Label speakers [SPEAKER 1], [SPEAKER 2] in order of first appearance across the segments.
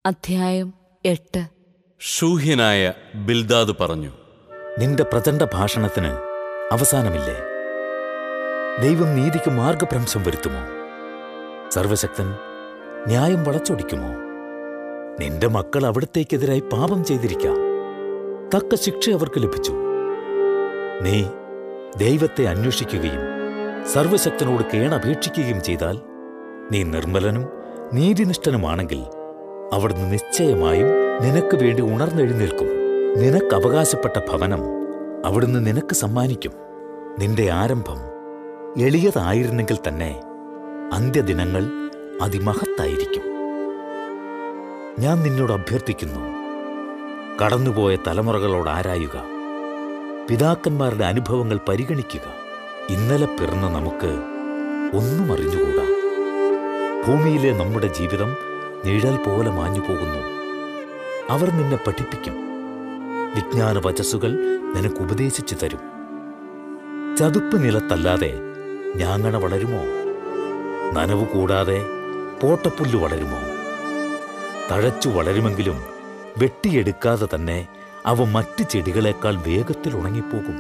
[SPEAKER 1] അധ്യായം എട്ട്
[SPEAKER 2] ഷൂഹ്യനായ ബിൽദാദ് പറഞ്ഞു
[SPEAKER 3] നിന്റെ പ്രചണ്ഡ ഭാഷണത്തിന് അവസാനമില്ലേ ദൈവം നീതിക്ക് മാർഗഭ്രംശം വരുത്തുമോ സർവശക്തൻ ന്യായം വളച്ചൊടിക്കുമോ നിന്റെ മക്കൾ അവിടത്തേക്കെതിരായി പാപം ചെയ്തിരിക്കാം തക്ക ശിക്ഷ അവർക്ക് ലഭിച്ചു നീ ദൈവത്തെ അന്വേഷിക്കുകയും സർവശക്തനോട് കേണപേക്ഷിക്കുകയും ചെയ്താൽ നീ നിർമ്മലനും നീതിനിഷ്ഠനുമാണെങ്കിൽ അവിടുന്ന് നിശ്ചയമായും നിനക്ക് വേണ്ടി ഉണർന്നെഴുന്നേൽക്കും നിനക്ക് അവകാശപ്പെട്ട ഭവനം അവിടുന്ന് നിനക്ക് സമ്മാനിക്കും നിന്റെ ആരംഭം എളിയതായിരുന്നെങ്കിൽ തന്നെ അന്ത്യദിനങ്ങൾ അതിമഹത്തായിരിക്കും ഞാൻ നിന്നോട് അഭ്യർത്ഥിക്കുന്നു കടന്നുപോയ തലമുറകളോട് ആരായുക പിതാക്കന്മാരുടെ അനുഭവങ്ങൾ പരിഗണിക്കുക ഇന്നലെ പിറന്ന നമുക്ക് ഒന്നും അറിഞ്ഞുകൂടാ ഭൂമിയിലെ നമ്മുടെ ജീവിതം നിഴൽ പോലെ മാഞ്ഞു പോകുന്നു അവർ നിന്നെ പഠിപ്പിക്കും വിജ്ഞാന വചസ്സുകൾ നിനക്ക് ഉപദേശിച്ചു തരും ചതുപ്പ് നിലത്തല്ലാതെ ഞാങ്ങണ വളരുമോ നനവ് കൂടാതെ പോട്ടപ്പുല്ല് വളരുമോ തഴച്ചു വളരുമെങ്കിലും വെട്ടിയെടുക്കാതെ തന്നെ അവ മറ്റ് ചെടികളെക്കാൾ വേഗത്തിൽ ഉണങ്ങിപ്പോകും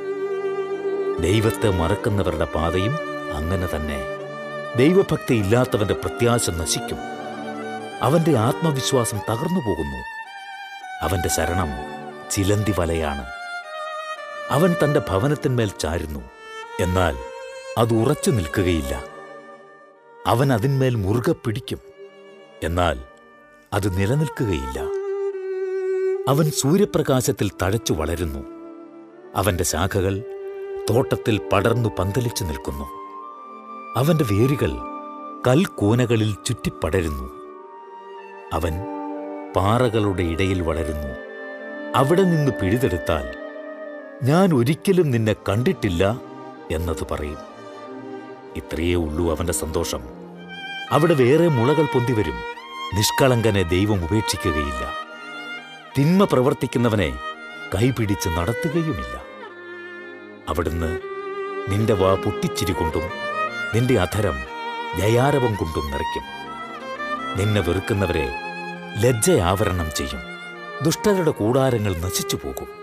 [SPEAKER 3] ദൈവത്തെ മറക്കുന്നവരുടെ പാതയും അങ്ങനെ തന്നെ ദൈവഭക്തി ഇല്ലാത്തവന്റെ പ്രത്യാശ നശിക്കും അവന്റെ ആത്മവിശ്വാസം തകർന്നു പോകുന്നു അവന്റെ ശരണം ചിലന്തി വലയാണ് അവൻ തന്റെ ഭവനത്തിന്മേൽ ചാരുന്നു എന്നാൽ അത് ഉറച്ചു നിൽക്കുകയില്ല അവൻ അതിന്മേൽ മുറുകെ പിടിക്കും എന്നാൽ അത് നിലനിൽക്കുകയില്ല അവൻ സൂര്യപ്രകാശത്തിൽ തഴച്ചു വളരുന്നു അവന്റെ ശാഖകൾ തോട്ടത്തിൽ പടർന്നു പന്തലിച്ചു നിൽക്കുന്നു അവന്റെ വേരുകൾ കൽക്കൂനകളിൽ ചുറ്റിപ്പടരുന്നു അവൻ പാറകളുടെ ഇടയിൽ വളരുന്നു അവിടെ നിന്ന് പിഴുതെടുത്താൽ ഞാൻ ഒരിക്കലും നിന്നെ കണ്ടിട്ടില്ല എന്നത് പറയും ഇത്രയേ ഉള്ളൂ അവന്റെ സന്തോഷം അവിടെ വേറെ മുളകൾ പൊന്തിവരും നിഷ്കളങ്കനെ ദൈവം ഉപേക്ഷിക്കുകയില്ല തിന്മ പ്രവർത്തിക്കുന്നവനെ കൈപിടിച്ച് നടത്തുകയുമില്ല അവിടുന്ന് നിന്റെ വാ പൊട്ടിച്ചിരി കൊണ്ടും നിന്റെ അധരം ജയാരവം കൊണ്ടും നിറയ്ക്കും നിന്നെ വെറുക്കുന്നവരെ ലജ്ജയാവരണം ചെയ്യും ദുഷ്ടരുടെ കൂടാരങ്ങൾ നശിച്ചു പോകും